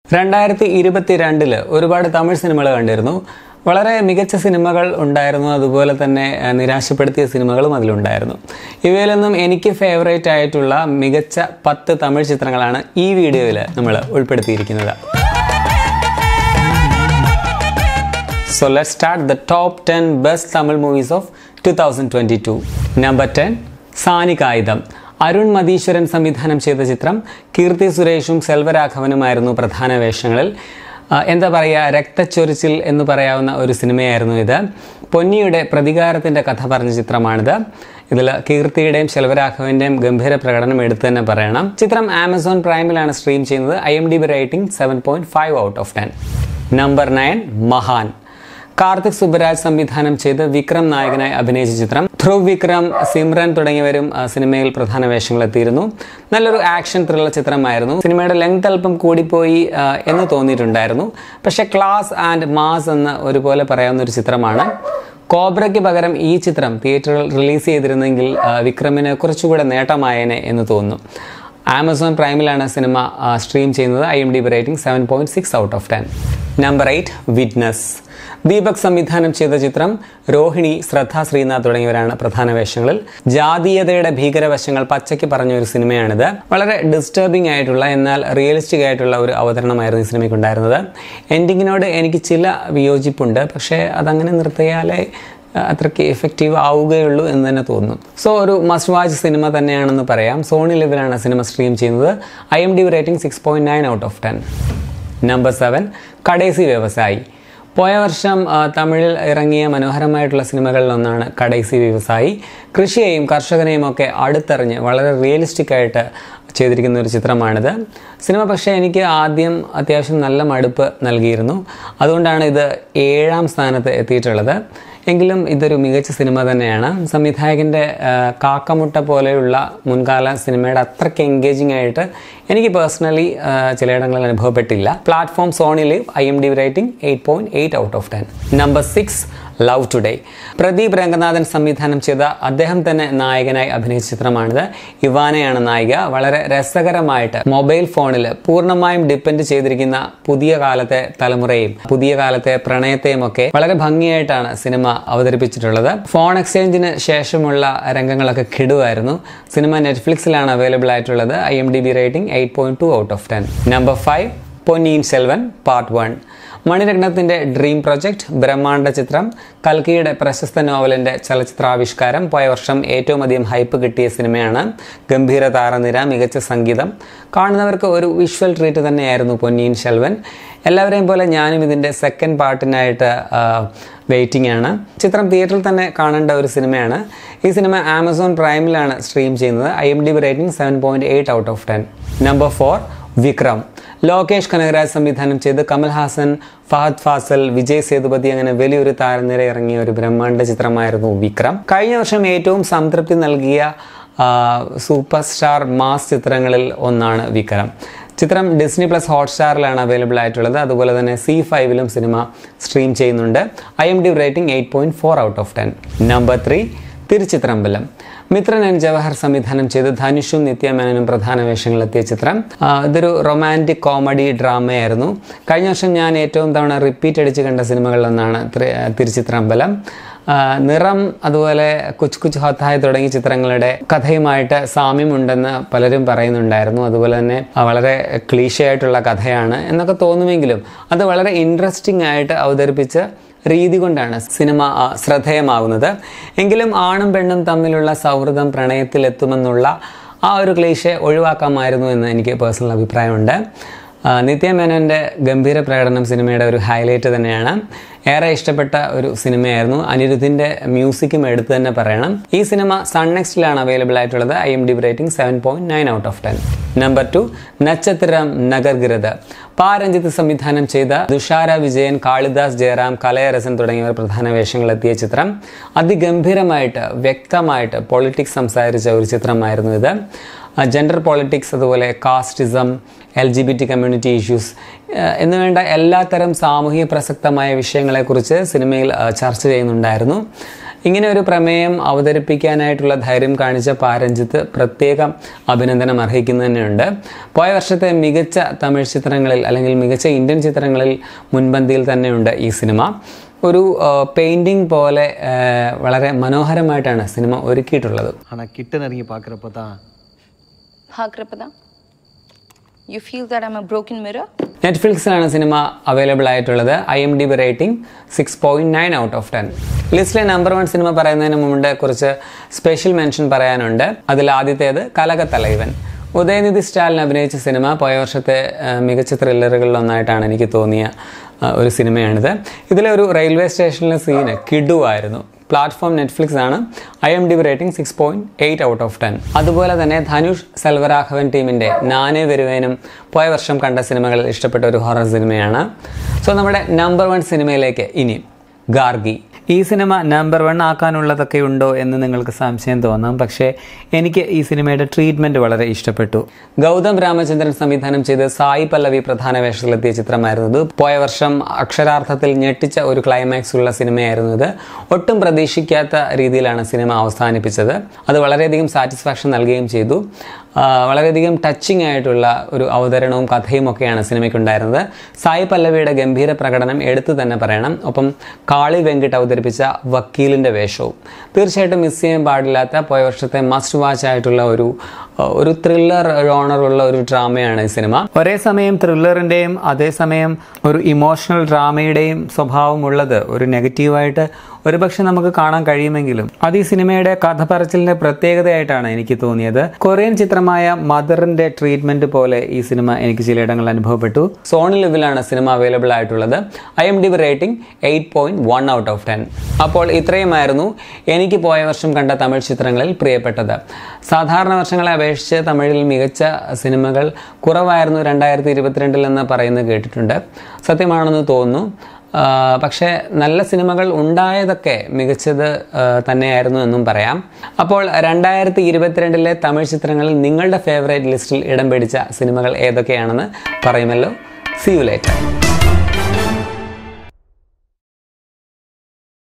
രണ്ടായിരത്തി ഇരുപത്തിരണ്ടില് ഒരുപാട് തമിഴ് സിനിമകൾ കണ്ടിരുന്നു വളരെ മികച്ച സിനിമകൾ ഉണ്ടായിരുന്നു അതുപോലെ തന്നെ ആ, നിരാശപ്പെടുത്തിയ സിനിമകളും അതിലുണ്ടായിരുന്നു ഇവയിലൊന്നും എനിക്ക് ഫേവറേറ്റ് ആയിട്ടുള്ള മികച്ച പത്ത് തമിഴ് ചിത്രങ്ങളാണ് ഈ വീഡിയോയിൽ നമ്മൾ ഉൾപ്പെടുത്തിയിരിക്കുന്നത് So let's start the top 10 best Tamil movies of 2022. Number 10 സാനികായുധം Arun മതീശ്വരൻ സംവിധാനം ചെയ്ത ചിത്രം കീർത്തി സുരേഷും സെൽവരാഘവനുമായിരുന്നു പ്രധാന വേഷങ്ങളിൽ ആ, എന്താ പറയുക രക്തച്ചൊരിച്ചിൽ എന്ന് പറയാവുന്ന ഒരു സിനിമയായിരുന്നു ഇത് പൊന്നിയുടെ പ്രതികാരത്തിൻ്റെ കഥ പറഞ്ഞ ചിത്രമാണിത് ഇതിൽ കീർത്തിയുടെയും ശെൽവരാഘവൻ്റെയും ഗംഭീര പ്രകടനം എടുത്തു തന്നെ പറയണം ചിത്രം ആമസോൺ പ്രൈമിലാണ് സ്ട്രീം ചെയ്യുന്നത് I M D B rating seven point five out of ten number nine Mahaan Karthik Subaraj സംവിധാനം ചെയ്ത് വിക്രം നായകനായി അഭിനയിച്ച ചിത്രം ധ്രുവ് വിക്രം സിമ്രൻ തുടങ്ങിയവരും ആ, സിനിമയിൽ പ്രധാന വേഷങ്ങളെത്തിയിരുന്നു നല്ലൊരു ആക്ഷൻ ത്രില്ലർ ചിത്രമായിരുന്നു സിനിമയുടെ ലെങ്ത് അല്പം കൂടിപ്പോയി ആ, എന്ന് തോന്നിയിട്ടുണ്ടായിരുന്നു പക്ഷേ ക്ലാസ് ആൻഡ് മാസ് എന്ന് ഒരുപോലെ പറയാവുന്ന ഒരു ചിത്രമാണ് കോബ്രയ്ക്ക് പകരം ഈ ചിത്രം തിയേറ്ററിൽ റിലീസ് ചെയ്തിരുന്നെങ്കിൽ ആ, വിക്രമിന് കുറച്ചുകൂടെ നേട്ടമായേനെ എന്ന് തോന്നുന്നു ആമസോൺ പ്രൈമിലാണ് സിനിമ ആ, സ്ട്രീം ചെയ്യുന്നത് I M D B rating seven point six out of ten number eight Witness Deepak സംവിധാനം ചെയ്ത ചിത്രം രോഹിണി ശ്രദ്ധ ശ്രീനാഥ് തുടങ്ങിയവരാണ് പ്രധാന വേഷങ്ങളിൽ ജാതീയതയുടെ ഭീകരവശങ്ങൾ പച്ചയ്ക്ക് പറഞ്ഞ ഒരു സിനിമയാണിത് വളരെ ഡിസ്റ്റർബിംഗ് ആയിട്ടുള്ള എന്നാൽ റിയലിസ്റ്റിക് ആയിട്ടുള്ള ഒരു അവതരണമായിരുന്നു ഈ സിനിമയ്ക്ക് ഉണ്ടായിരുന്നത് എൻഡിങ്ങിനോട് എനിക്ക് ചില വിയോജിപ്പുണ്ട് പക്ഷേ അതങ്ങനെ നിർത്തിയാലേ അത്രയ്ക്ക് എഫക്റ്റീവ് ആവുകയുള്ളൂ എന്ന് തന്നെ തോന്നുന്നു സോ ഒരു മസ്റ്റ് വാച്ച് സിനിമ തന്നെയാണെന്ന് പറയാം സോണി ലെവലാണ് സിനിമ സ്ട്രീം ചെയ്യുന്നത് I M D rating six point nine out of ten number seven Kadaisi Vivasayi പോയ വർഷം ആ, തമിഴിൽ ഇറങ്ങിയ മനോഹരമായിട്ടുള്ള സിനിമകളിലൊന്നാണ് കടൈസി വ്യവസായി കൃഷിയെയും കർഷകനെയും ഒക്കെ അടുത്തറിഞ്ഞ് വളരെ റിയലിസ്റ്റിക് ആയിട്ട് ചെയ്തിരിക്കുന്ന ഒരു ചിത്രമാണിത് സിനിമ പക്ഷേ എനിക്ക് ആദ്യം അത്യാവശ്യം നല്ല മടുപ്പ് നൽകിയിരുന്നു അതുകൊണ്ടാണ് ഇത് ഏഴാം സ്ഥാനത്ത് എത്തിയിട്ടുള്ളത് എങ്കിലും ഇതൊരു മികച്ച സിനിമ തന്നെയാണ് സംവിധായകൻ്റെ ആ, കാക്കമുട്ട പോലെയുള്ള മുൻകാല സിനിമയുടെ അത്രയ്ക്ക് എൻഗേജിംഗ് ആയിട്ട് എനിക്ക് പേഴ്സണലി ചിലയിടങ്ങളിൽ അനുഭവപ്പെട്ടില്ല പ്ലാറ്റ്ഫോം സോണിൽ I M D rating eight point eight out of ten number six love today Pradeep Ranganathan സംവിധാനം ചെയ്ത അദ്ദേഹം തന്നെ നായകനായി അഭിനയിച്ച ചിത്രമാണിത് ഇവാനയാണ് നായിക വളരെ രസകരമായിട്ട് മൊബൈൽ ഫോണിൽ പൂർണ്ണമായും ഡിപ്പെൻഡ് ചെയ്തിരിക്കുന്ന പുതിയ കാലത്തെ തലമുറയും പുതിയ കാലത്തെ പ്രണയത്തെയും ഒക്കെ വളരെ ഭംഗിയായിട്ടാണ് സിനിമ അവതരിപ്പിച്ചിട്ടുള്ളത് ഫോൺ എക്സ്ചേഞ്ചിന് ശേഷമുള്ള രംഗങ്ങളൊക്കെ കിടുവായിരുന്നു സിനിമ നെറ്റ്ഫ്ലിക്സിലാണ് അവൈലബിൾ ആയിട്ടുള്ളത് I M D B rating eight point two out of ten number five Ponniyin Selvan part one മണിരത്നത്തിന്റെ ഡ്രീം പ്രൊജക്ട് ബ്രഹ്മാണ്ഡ ചിത്രം കൽക്കിയുടെ പ്രശസ്ത നോവലിന്റെ ചലച്ചിത്രാവിഷ്കാരം പോയ വർഷം ഏറ്റവും അധികം ഹൈപ്പ് കിട്ടിയ സിനിമയാണ് ഗംഭീര താരനിര മികച്ച സംഗീതം കാണുന്നവർക്ക് ഒരു വിഷ്വൽ ട്രീറ്റ് തന്നെയായിരുന്നു പൊന്നിയിൻ ശെൽവൻ എല്ലാവരെയും പോലെ ഞാനും ഇതിൻ്റെ സെക്കൻഡ് പാർട്ടിനായിട്ട് വെയിറ്റിംഗ് ആണ് ചിത്രം തിയേറ്ററിൽ തന്നെ കാണേണ്ട ഒരു സിനിമയാണ് ഈ സിനിമ ആമസോൺ പ്രൈമിലാണ് സ്ട്രീം ചെയ്യുന്നത് I M D B rating seven point eight out of ten number four Vikram Lokesh Kanagaraj സംവിധാനം ചെയ്ത് കമൽ ഹാസൻ ഫഹദ് ഫാസൽ വിജയ് സേതുപതി അങ്ങനെ വലിയൊരു താരനിര ഇറങ്ങിയ ഒരു ബ്രഹ്മാണ്ഡ ചിത്രമായിരുന്നു വിക്രം കഴിഞ്ഞ വർഷം ഏറ്റവും സംതൃപ്തി നൽകിയ ആ, സൂപ്പർ സ്റ്റാർ മാസ് ചിത്രങ്ങളിൽ ഒന്നാണ് വിക്രം ചിത്രം ഡിസ്നി പ്ലസ് ഹോട്ട്സ്റ്റാറിലാണ് അവൈലബിൾ ആയിട്ടുള്ളത് അതുപോലെ തന്നെ സി ഫൈവിലും സിനിമ സ്ട്രീം ചെയ്യുന്നുണ്ട് I M D rating eight point four out of ten number three Thiruchitrambalam Mithran N Jawahar സംവിധാനം ചെയ്ത് ധനുഷും നിത്യമേനനും പ്രധാന വേഷങ്ങളെത്തിയ ചിത്രം ആ, ഇതൊരു റൊമാൻറ്റിക് കോമഡി ഡ്രാമയായിരുന്നു കഴിഞ്ഞ വർഷം ഞാൻ ഏറ്റവും തവണ റിപ്പീറ്റ് അടിച്ച് കണ്ട സിനിമകളിലൊന്നാണ് ത്രി- തിരുച്ചിത്രമ്പലം ആ, നിറം അതുപോലെ കുച്ച് കുച്ച് ഹൊത്തായ് തുടങ്ങിയ ചിത്രങ്ങളുടെ കഥയുമായിട്ട് സാമ്യമുണ്ടെന്ന് പലരും പറയുന്നുണ്ടായിരുന്നു അതുപോലെ തന്നെ ആ, വളരെ ക്ലീശയായിട്ടുള്ള കഥയാണ് എന്നൊക്കെ തോന്നുമെങ്കിലും അത് വളരെ ഇൻട്രസ്റ്റിംഗ് ആയിട്ട് അവതരിപ്പിച്ച് രീതി കൊണ്ടാണ് സിനിമ ആ, ശ്രദ്ധേയമാകുന്നത് എങ്കിലും ആണും പെണ്ണും തമ്മിലുള്ള സൗഹൃദം പ്രണയത്തിലെത്തുമെന്നുള്ള ആ ഒരു ക്ലീശ ഒഴിവാക്കാമായിരുന്നു എന്ന് എനിക്ക് പേഴ്സണൽ അഭിപ്രായമുണ്ട് ആ, നിത്യ മേനോൻ്റെ ഗംഭീര പ്രകടനം സിനിമയുടെ ഒരു ഹൈലൈറ്റ് തന്നെയാണ് ഏറെ ഇഷ്ടപ്പെട്ട ഒരു സിനിമയായിരുന്നു അനിരുദ്ധിൻ്റെ മ്യൂസിക്കും എടുത്തു തന്നെ പറയണം ഈ സിനിമ സൺ നെക്സ്റ്റിലാണ് അവൈലബിൾ ആയിട്ടുള്ളത് I M D rating seven point nine out of ten number two Natchathiram Nagargiradhu പാ രഞ്ജിത്ത് സംവിധാനം ചെയ്ത തുഷാര വിജയൻ കാളിദാസ് ജയറാം കലയരസൻ തുടങ്ങിയവർ പ്രധാന വേഷങ്ങളെത്തിയ ചിത്രം അതിഗംഭീരമായിട്ട് വ്യക്തമായിട്ട് പൊളിറ്റിക്സ് സംസാരിച്ച ഒരു ചിത്രമായിരുന്നു ഇത് ജെൻഡർ പൊളിറ്റിക്സ് അതുപോലെ casteism L G B T community issues എന്ന് വേണ്ട എല്ലാത്തരം സാമൂഹിക പ്രസക്തമായ വിഷയങ്ങളെക്കുറിച്ച് സിനിമയിൽ ആ, ചർച്ച ചെയ്യുന്നുണ്ടായിരുന്നു ഇങ്ങനെ ഒരു പ്രമേയം അവതരിപ്പിക്കാനായിട്ടുള്ള ധൈര്യം കാണിച്ച പാരഞ്ജിത്ത് പ്രത്യേകം അഭിനന്ദനം അർഹിക്കുന്നു തന്നെയുണ്ട് പോയ വർഷത്തെ മികച്ച തമിഴ് ചിത്രങ്ങളിൽ അല്ലെങ്കിൽ മികച്ച ഇന്ത്യൻ ചിത്രങ്ങളിൽ മുൻപന്തിയിൽ തന്നെയുണ്ട് ഈ സിനിമ ഒരു പെയിൻറ്റിങ് പോലെ ആ, വളരെ മനോഹരമായിട്ടാണ് സിനിമ ഒരുക്കിയിട്ടുള്ളത് ஆனால் கிட்ட நெருங்கி பார்க்குறப்ப தான் பார்க்குறப்ப தான் you feel that I'm a broken mirror നെറ്റ്ഫ്ലിക്സിലാണ് സിനിമ അവൈലബിൾ ആയിട്ടുള്ളത് I M D B rating six point nine out of ten ലിസ്റ്റിലെ നമ്പർ വൺ സിനിമ പറയുന്നതിന് മുമ്പ് കുറച്ച് സ്പെഷ്യൽ മെൻഷൻ പറയാനുണ്ട് അതിൽ ആദ്യത്തേത് കലകത്തലൈവൻ ഉദയനിധി സ്റ്റാലിൻ അഭിനയിച്ച സിനിമ പോയ വർഷത്തെ ആ, മികച്ച ത്രില്ലറുകളിലൊന്നായിട്ടാണ് എനിക്ക് തോന്നിയ ആ, ഒരു സിനിമയാണിത് ഇതിലെ ഒരു റെയിൽവേ സ്റ്റേഷനിലെ സീന് കിഡുവായിരുന്നു പ്ലാറ്റ്ഫോം നെറ്റ്ഫ്ലിക്സ് ആണ് I M D B rating six point eight out of ten അതുപോലെ തന്നെ ധനുഷ് സെൽവരാഘവൻ ടീമിൻ്റെ നാനേ വരുവേനും പോയ വർഷം കണ്ട സിനിമകളിൽ ഇഷ്ടപ്പെട്ട ഒരു ഹൊറർ സിനിമയാണ് സോ നമ്മുടെ നമ്പർ വൺ സിനിമയിലേക്ക് ഇനി ഗാർഗി ഈ സിനിമ നമ്പർ വൺ ആക്കാനുള്ളതൊക്കെ ഉണ്ടോ എന്ന് നിങ്ങൾക്ക് സംശയം തോന്നാം പക്ഷേ എനിക്ക് ഈ സിനിമയുടെ ട്രീറ്റ്മെൻറ്റ് വളരെ ഇഷ്ടപ്പെട്ടു ഗൗതം രാമചന്ദ്രൻ സംവിധാനം ചെയ്ത് സായി പല്ലവി പ്രധാന വേഷത്തിലെത്തിയ ചിത്രമായിരുന്നു ഇത് പോയ വർഷം അക്ഷരാർത്ഥത്തിൽ ഞെട്ടിച്ച ഒരു ക്ലൈമാക്സ് ഉള്ള സിനിമയായിരുന്നു ഇത് ഒട്ടും പ്രതീക്ഷിക്കാത്ത രീതിയിലാണ് സിനിമ അവസാനിപ്പിച്ചത് അത് വളരെയധികം സാറ്റിസ്ഫാക്ഷൻ നൽകുകയും ചെയ്തു ആ, വളരെയധികം ടച്ചിങ് ആയിട്ടുള്ള ഒരു അവതരണവും കഥയും ഒക്കെയാണ് സിനിമയ്ക്കുണ്ടായിരുന്നത് സായി പല്ലവിയുടെ ഗംഭീര പ്രകടനം എടുത്തു തന്നെ പറയണം ഒപ്പം കാളി വെങ്കിട്ട് അവതരിപ്പിച്ച വക്കീലിൻ്റെ വേഷവും തീർച്ചയായിട്ടും മിസ് ചെയ്യാൻ പാടില്ലാത്ത പോയ വർഷത്തെ മസ്റ്റ് വാച്ച് ആയിട്ടുള്ള ഒരു ഒരു ത്രില്ലർ ജോണറുള്ള ഒരു ഡ്രാമയാണ് ഈ സിനിമ ഒരേ സമയം ത്രില്ലറിൻ്റെയും അതേസമയം ഒരു ഇമോഷണൽ ഡ്രാമയുടെയും സ്വഭാവമുള്ളത് ഒരു നെഗറ്റീവായിട്ട് ഒരുപക്ഷെ നമുക്ക് കാണാൻ കഴിയുമെങ്കിലും അത് ഈ സിനിമയുടെ കഥ പറച്ചിലിന്റെ പ്രത്യേകതയായിട്ടാണ് എനിക്ക് തോന്നിയത് കൊറിയൻ ചിത്രമായ മദറിന്റെ ട്രീറ്റ്മെന്റ് പോലെ ഈ സിനിമ എനിക്ക് ചിലയിടങ്ങളിൽ അനുഭവപ്പെട്ടു സോണി ലിവിലാണ് സിനിമ അവൈലബിൾ ആയിട്ടുള്ളത് I M D B rating eight point one out of ten അപ്പോൾ ഇത്രയുമായിരുന്നു എനിക്ക് പോയ വർഷം കണ്ട തമിഴ് ചിത്രങ്ങളിൽ പ്രിയപ്പെട്ടത് സാധാരണ വർഷങ്ങളെ അപേക്ഷിച്ച് തമിഴിൽ മികച്ച സിനിമകൾ കുറവായിരുന്നു രണ്ടായിരത്തി ഇരുപത്തിരണ്ടിൽ എന്ന് പറയുന്നത് കേട്ടിട്ടുണ്ട് സത്യമാണെന്ന് തോന്നുന്നു ആ, പക്ഷേ നല്ല സിനിമകൾ ഉണ്ടായതൊക്കെ മികച്ചത് ആ, തന്നെയായിരുന്നു എന്നും പറയാം അപ്പോൾ രണ്ടായിരത്തി ഇരുപത്തിരണ്ടിലെ തമിഴ് ചിത്രങ്ങളിൽ നിങ്ങളുടെ ഫേവറേറ്റ് ലിസ്റ്റിൽ ഇടം പിടിച്ച സിനിമകൾ ഏതൊക്കെയാണെന്ന് പറയുമല്ലോ സി യു ലേറ്റർ